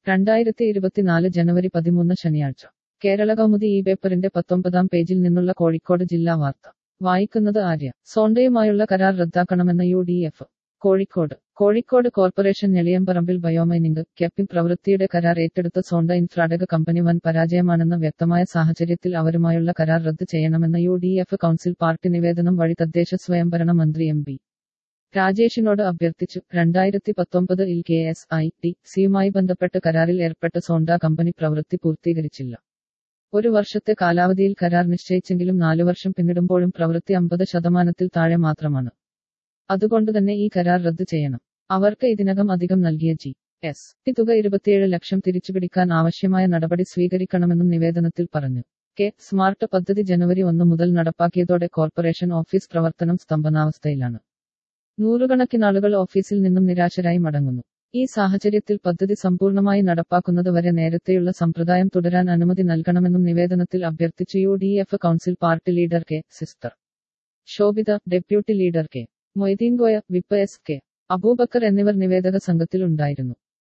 രണ്ടായിരത്തി ഇരുപത്തിനാല് ജനുവരി പതിമൂന്ന് ശനിയാഴ്ച കേരള കൗമുദി ഈ പേപ്പറിന്റെ പത്തൊമ്പതാം പേജിൽ നിന്നുള്ള കോഴിക്കോട് ജില്ലാ വാർത്ത വായിക്കുന്നത് ആര്യ സോണ്ടയുമായുള്ള കരാർ റദ്ദാക്കണമെന്ന U D F Kozhikode Kozhikode corporation ഞെളിയമ്പറമ്പിൽ ബയോമൈനിംഗ് ക്യാപ്പിംഗ് പ്രവൃത്തിയുടെ കരാർ ഏറ്റെടുത്ത സോണ്ട ഇൻഫ്രാഡക് കമ്പനി വൻ പരാജയമാണെന്ന വ്യക്തമായ സാഹചര്യത്തിൽ അവരുമായുള്ള കരാർ റദ്ദ് ചെയ്യണമെന്ന U D F council party നിവേദനം വഴി തദ്ദേശ സ്വയംഭരണ മന്ത്രി എം പി രാജേഷിനോട് അഭ്യർത്ഥിച്ചു രണ്ടായിരത്തി പത്തൊമ്പത് ഇൽ കെ എസ് ഐ ടി സിയുമായി ബന്ധപ്പെട്ട് കരാറിൽ ഏർപ്പെട്ട സോണ്ട കമ്പനി പ്രവൃത്തി പൂർത്തീകരിച്ചില്ല ഒരു വർഷത്തെ കാലാവധിയിൽ കരാർ നിശ്ചയിച്ചെങ്കിലും നാലു വർഷം പിന്നിടുമ്പോഴും പ്രവൃത്തി അമ്പത് ശതമാനത്തിൽ താഴെ മാത്രമാണ് അതുകൊണ്ടുതന്നെ ഈ കരാർ റദ്ദ് ചെയ്യണം അവർക്ക് ഇതിനകം അധികം നൽകിയ ജി എസ് ടി തുക ഇരുപത്തിയേഴ് ലക്ഷം തിരിച്ചുപിടിക്കാൻ ആവശ്യമായ നടപടി സ്വീകരിക്കണമെന്നും നിവേദനത്തിൽ പറഞ്ഞു കെ സ്മാർട്ട് പദ്ധതി ജനുവരി ഒന്ന് മുതൽ നടപ്പാക്കിയതോടെ കോർപ്പറേഷൻ ഓഫീസ് പ്രവർത്തനം സ്തംഭനാവസ്ഥയിലാണ് നൂറുകണക്കിനാളുകൾ ഓഫീസിൽ നിന്നും നിരാശരായി മടങ്ങുന്നു ഈ സാഹചര്യത്തിൽ പദ്ധതി സമ്പൂർണ്ണമായി നടപ്പാക്കുന്നത് വരെ നേരത്തെയുള്ള സമ്പ്രദായം തുടരാൻ അനുമതി നൽകണമെന്നും നിവേദനത്തിൽ അഭ്യർത്ഥിച്ചു U D F council party leader K sister Shobhita deputy leader K Moideen Goya whip S K Aboobacker എന്നിവർ നിവേദക സംഘത്തിൽ ഉണ്ടായിരുന്നു